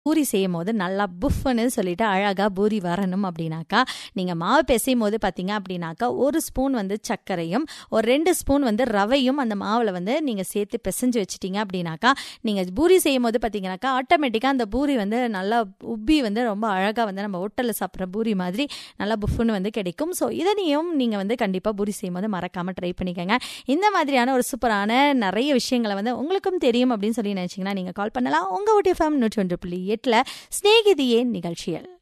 பூரி செய்யும் போது நல்லா புஃப்னு சொல்லிட்டு அழகாக பூரி வரணும் அப்படின்னாக்கா நீங்கள் மாவு பிசையும் போது பார்த்தீங்க அப்படின்னாக்கா ஒரு ஸ்பூன் வந்து சர்க்கரையும் ஒரு ரெண்டு ஸ்பூன் வந்து ரவையும் அந்த மாவில் வந்து நீங்கள் சேர்த்து பிசைஞ்சு வச்சிட்டீங்க அப்படின்னாக்கா நீங்கள் பூரி செய்யும் போது பார்த்தீங்கன்னாக்கா ஆட்டோமேட்டிக்காக அந்த பூரி வந்து நல்லா உப்பி வந்து ரொம்ப அழகாக வந்து நம்ம ஹோட்டலில் சாப்பிட்ற பூரி மாதிரி நல்லா புஃப்னு வந்து கிடைக்கும் ஸோ இதனையும் நீங்கள் வந்து கண்டிப்பாக பூரி செய்யும் போது மறக்காமல் ட்ரை பண்ணிக்கோங்க இந்த மாதிரியான ஒரு சூப்பரான நிறைய விஷயங்களை வந்து உங்களுக்கும் தெரியும் அப்படின்னு சொல்லி நினச்சிங்கன்னா நீங்கள் கால் பண்ணலாம் உங்கள் ஊட்டி ஃபேம் நூற்றி ஒன்று புள்ளி எட்டில் ஸ்நேகிதியே நிகழ்ச்சியில்